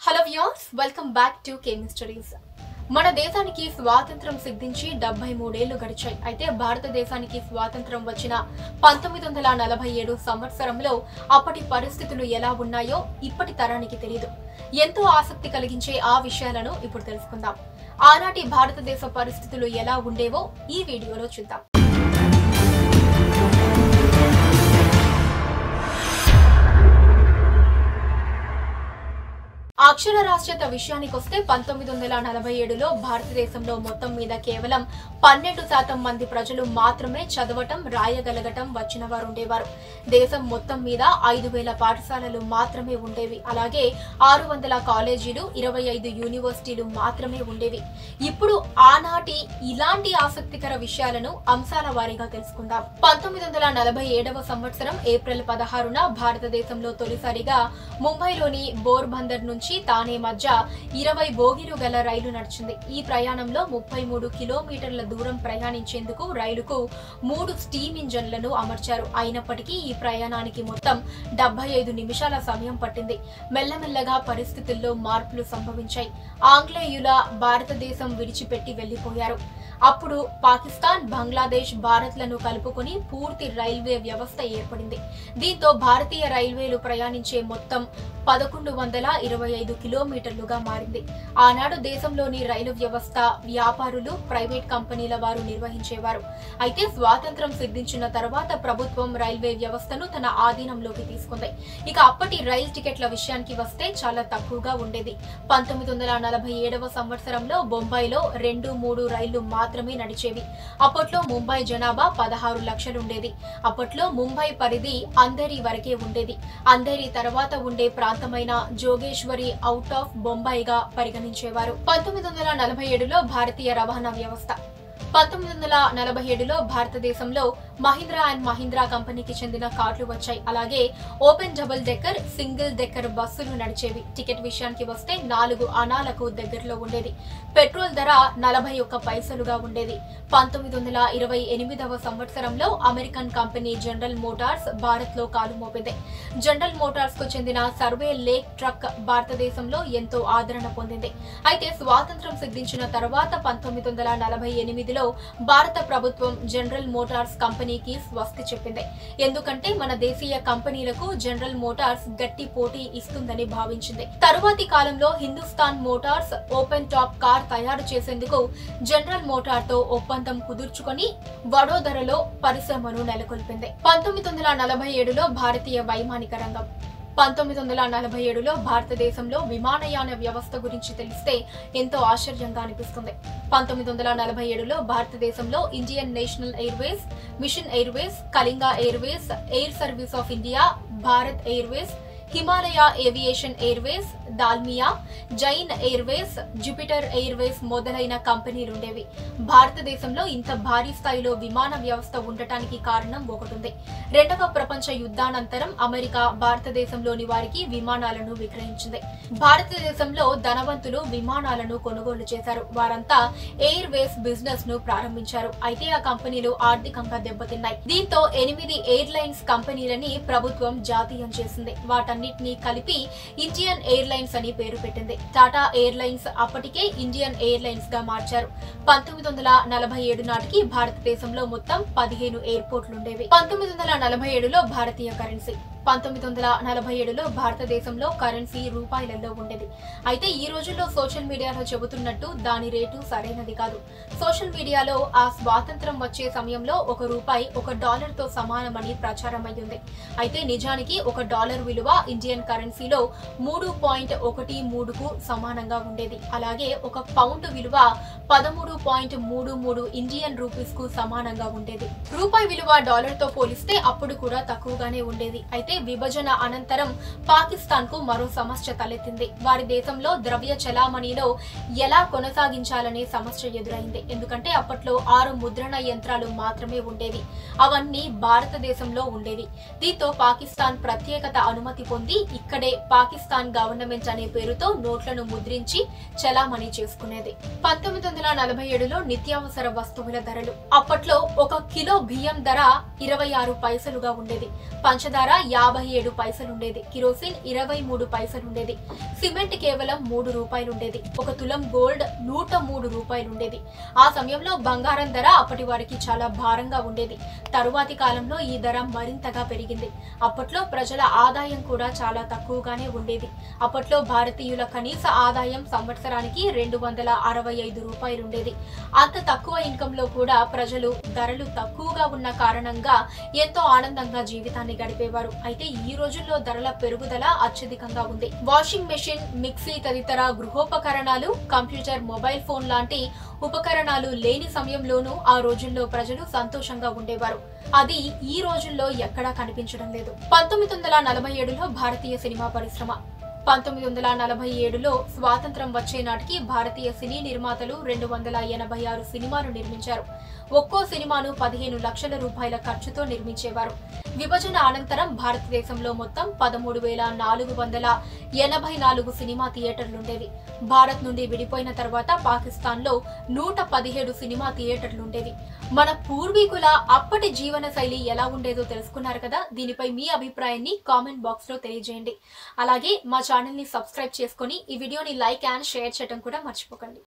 hello viewers welcome back to K mysteries మన దేశానికి స్వాతంత్రం సిద్ధించి డెబ్బై మూడేళ్లు గడిచాయి అయితే భారతదేశానికి స్వాతంత్రం వచ్చిన పంతొమ్మిది వందల నలభై ఏడు సంవత్సరంలో అప్పటి పరిస్థితులు ఎలా ఉన్నాయో ఇప్పటి తరానికి తెలియదు ఎంతో ఆసక్తి కలిగించే ఆ విషయాలను ఇప్పుడు తెలుసుకుందాం ఆనాటి భారతదేశ పరిస్థితులు ఎలా ఉండేవో ఈ వీడియోలో చూద్దాం అక్షరాస్యత విషయానికి వస్తే పంతొమ్మిది వందల నలభై ఏడులో భారతదేశంలో మొత్తం మీద కేవలం పన్నెండు శాతం మంది ప్రజలు మాత్రమే చదవటం రాయగలగటం వచ్చిన వారు ఉండేవారు దేశం మొత్తం మీద ఐదు వేల పాఠశాలలు మాత్రమే ఉండేవి అలాగే ఆరు వందల కాలేజీలు ఇరవై ఐదు యూనివర్సిటీలు మాత్రమే ఉండేవి ఇప్పుడు ఆనాటి ఇలాంటి ఆసక్తికర విషయాలను అంశాల వారీగా తెలుసుకుందాం పంతొమ్మిది వందల నలభై ఏడవ సంవత్సరం ఏప్రిల్ పదహారున భారతదేశంలో తొలిసారిగా ముంబైలోని బోర్బందర్ నుంచి తానే మధ్య ఇరవై బోగిలు గల రైలు నడిచింది ఈ ప్రయాణంలో ముప్పై మూడు కిలోమీటర్ల దూరం ప్రయాణించేందుకు రైలుకు మూడు స్టీమ్ ఇంజన్లను అమర్చారు అయినప్పటికీ ఈ ప్రయాణానికి మొత్తం డెబ్బై ఐదు నిమిషాల సమయం పట్టింది మెల్లమెల్లగా పరిస్థితుల్లో మార్పులు సంభవించాయి ఆంగ్లేయుల భారతదేశం విడిచిపెట్టి వెళ్లిపోయారు అప్పుడు పాకిస్తాన్ బంగ్లాదేశ్ భారత్లను కలుపుకొని పూర్తి రైల్వే వ్యవస్థ ఏర్పడింది దీంతో భారతీయ రైల్వేలు ప్రయాణించే మొత్తం పదకొండు వందల ఇరవై ఐదు కిలోమీటర్లుగా మారింది ఆనాడు దేశంలోని రైలు వ్యవస్థ వ్యాపారులు ప్రైవేట్ కంపెనీల వారు నిర్వహించేవారు అయితే స్వాతంత్రం సిద్ధించిన తర్వాత ప్రభుత్వం రైల్వే వ్యవస్థను తన ఆధీనంలోకి తీసుకుంది ఇక అప్పటి రైల్ టికెట్ల విషయానికి వస్తే చాలా తక్కువగా ఉండేది పంతొమ్మిది వందల నలభై ఏడవ సంవత్సరంలో బొంబాయిలో రెండు మూడు రైళ్లు మాత్రమే నడిచేవి అప్పట్లో ముంబై జనాభా పదహారు లక్షలుండేది అప్పట్లో ముంబై పరిధి అందరి వరకే ఉండేది అందరి తర్వాత ఉండే ప్రాంతమైన జోగేశ్వరి అవుట్ ఆఫ్ బొంబాయిగా పరిగణించేవారు పంతొమ్మిది వందల నలభై ఏడులో భారతీయ రవాణా వ్యవస్థ పంతొమ్మిది వందల నలభై ఏడులో భారతదేశంలో మహీంద్రా అండ్ మహీంద్రా కంపెనీకి చెందిన కార్లు వచ్చాయి అలాగే open double decker single decker బస్సులు నడిచేవి టికెట్ విషయానికి వస్తే నాలుగు అనాలకు దగ్గరలో ఉండేది పెట్రోల్ ధర నలభై ఒక్క పైసలుగా ఉండేది పంతొమ్మిది వందల ఇరవై ఎనిమిదవ సంవత్సరంలో American company General Motors Bharat లో కాలు మోపింది జనరల్ మోటార్స్ కు చెందిన సర్వే లేక్ ట్రక్ భారతదేశంలో ఎంతో ఆదరణ పొందింది అయితే స్వాతంత్రం సిద్ధించిన తర్వాత పంతొమ్మిది వందల నలభై ఎనిమిదిలో భారత ప్రభుత్వం జనరల్ మోటార్స్ కంపెనీకి స్వస్తి చెప్పింది ఎందుకంటే మన దేశీయ కంపెనీలకు జనరల్ మోటార్స్ గట్టి పోటీ ఇస్తుందని భావించింది తరువాతి కాలంలో Hindustan motors open top car తయారు చేసేందుకు జనరల్ మోటార్ తో ఒప్పందం కుదుర్చుకొని వడోదరలో పరిశ్రమను నెలకొల్పింది పంతొమ్మిది వందల నలభై ఏడులో భారతీయ వైమానిక రంగం పంతొమ్మిది వందల నలభై ఏడులో భారతదేశంలో విమానయాన వ్యవస్థ గురించి తెలిస్తే ఎంతో ఆశ్చర్యంగా అనిపిస్తుంది పంతొమ్మిది వందల నలభై ఏడులో భారతదేశంలో Indian national airways mission airways Kalinga airways air service of India Bharat airways Himalaya aviation airways Dalmia Jain airways Jupiter airways మొదలైన కంపెనీలుండేవి భారతదేశంలో ఇంత భారీ స్థాయిలో విమాన వ్యవస్థ ఉండటానికి కారణం ఒకటుంది రెండవ ప్రపంచ యుద్ధానంతరం అమెరికా భారతదేశంలోని వారికి విమానాలను విక్రయించింది భారతదేశంలో ధనవంతులు విమానాలను కొనుగోలు చేశారు వారంతా ఎయిర్ వేస్ బిజినెస్ ను ప్రారంభించారు అయితే ఆ కంపెనీలు ఆర్థికంగా దెబ్బతిన్నాయి దీంతో ఎనిమిది ఎయిర్ లైన్స్ కంపెనీలని ప్రభుత్వం జాతీయం చేసింది వాటన్నిటినీ కలిపి ఇండియన్ ఎయిర్ లైన్స్ అని పేరు పెట్టింది టాటా ఎయిర్ లైన్స్ అప్పటికే ఇండియన్ ఎయిర్ లైన్స్ గా మార్చారు పంతొమ్మిది వందల నలభై ఏడు నాటికి భారతదేశంలో మొత్తం పదిహేను ఎయిర్పోర్ట్లుండేవి పంతొమ్మిది వందల నలభై ఏడులో భారతీయ కరెన్సీ పంతొమ్మిది వందల నలభై ఏడులో భారతదేశంలో కరెన్సీ రూపాయలలో ఉండేది అయితే ఈ రోజుల్లో సోషల్ మీడియాలో చెబుతున్నట్టు దాని రేటు సరైనది కాదు సోషల్ మీడియాలో ఆ స్వాతంత్రం వచ్చే సమయంలో ఒక రూపాయి ఒక డాలర్ తో సమానమని ప్రచారం అయ్యింది అయితే నిజానికి ఒక డాలర్ విలువ ఇండియన్ కరెన్సీలో మూడు పాయింట్ ఒకటి మూడుకు సమానంగా ఉండేది అలాగే ఒక పౌండ్ విలువ పదమూడు పాయింట్ మూడు మూడు ఇండియన్ రూపీస్ కు సమానంగా ఉండేది రూపాయి విలువ డాలర్ తో పోలిస్తే అప్పుడు కూడా తక్కువగానే ఉండేది అయితే విభజన అనంతరం పాకిస్తాన్ కు మరో సమస్య తలెత్తింది వారి దేశంలో ద్రవ్య చలామణిలో ఎలా కొనసాగించాలనే సమస్య ఎదురైంది ఎందుకంటే అప్పట్లో ఆరు ముద్రణ యంత్రాలు మాత్రమే ఉండేవి అవన్నీ భారతదేశంలో ఉండేవి దీంతో పాకిస్తాన్ ప్రత్యేకత అనుమతి పొంది ఇక్కడే పాకిస్తాన్ గవర్నమెంట్ అనే పేరుతో నోట్లను ముద్రించి చలామణి చేసుకునేది పంతొమ్మిది వందల నలభై ఏడులో నిత్యావసర వస్తువుల ధరలు అప్పట్లో ఒక కిలో బియ్యం ధర ఇరవై ఆరు పైసలుగా ఉండేది పంచదార యాభై యాభై ఏడు పైసలుండేది కిరోసిన్ ఇరవై మూడు పైసలుండేది సిమెంట్ కేవలం మూడు రూపాయలుండేది ఒక తులం గోల్డ్ నూట మూడు రూపాయలుండేది ఆ సమయంలో బంగారం ధర అప్పటి వారికి చాలా భారంగా ఉండేది తరువాతి కాలంలో ఈ ధర మరింతగా పెరిగింది అప్పట్లో ప్రజల ఆదాయం కూడా చాలా తక్కువగానే ఉండేది అప్పట్లో భారతీయుల కనీస ఆదాయం సంవత్సరానికి రెండు వందల అరవై ఐదు రూపాయలుండేది అంత తక్కువ ఇన్కమ్ లో కూడా ప్రజలు ధరలు తక్కువగా ఉన్న కారణంగా ఎంతో ఆనందంగా జీవితాన్ని గడిపేవారు అయితే ఈ రోజుల్లో ధరల పెరుగుదల అత్యధికంగా ఉంది వాషింగ్ మెషిన్ మిక్సీ తదితర గృహోపకరణాలు కంప్యూటర్ మొబైల్ ఫోన్ లాంటి ఉపకరణాలు లేని సమయంలోనూ ఆ రోజుల్లో ప్రజలు సంతోషంగా ఉండేవారు అది ఈ రోజుల్లో ఎక్కడా కనిపించడం లేదు పంతొమ్మిది వందల నలభై ఏడులో భారతీయ సినిమా పరిశ్రమ పంతొమ్మిది వందల నలభై ఏడులో స్వాతంత్రం వచ్చే నాటికి భారతీయ సినీ నిర్మాతలు రెండు వందల ఎనభై ఆరు సినిమాలు నిర్మించారు ఒక్కో సినిమాను పదిహేను లక్షల రూపాయల ఖర్చుతో నిర్మించేవారు విభజన అనంతరం భారతదేశంలో మొత్తం పదమూడు వేల నాలుగు వందల ఎనభై నాలుగు సినిమా థియేటర్లుండేవి భారత్ నుండి విడిపోయిన తర్వాత పాకిస్తాన్లో నూట పదిహేడు సినిమా థియేటర్లుండేవి మన పూర్వీకుల అప్పటి జీవన శైలి ఎలా ఉండేదో తెలుసుకున్నారు కదా దీనిపై మీ అభిప్రాయాన్ని కామెంట్ బాక్స్ లో తెలియజేయండి అలాగే మా ఛానల్ ని సబ్స్క్రైబ్ చేసుకొని ఈ వీడియోని లైక్ అండ్ షేర్ చేయడం కూడా మర్చిపోకండి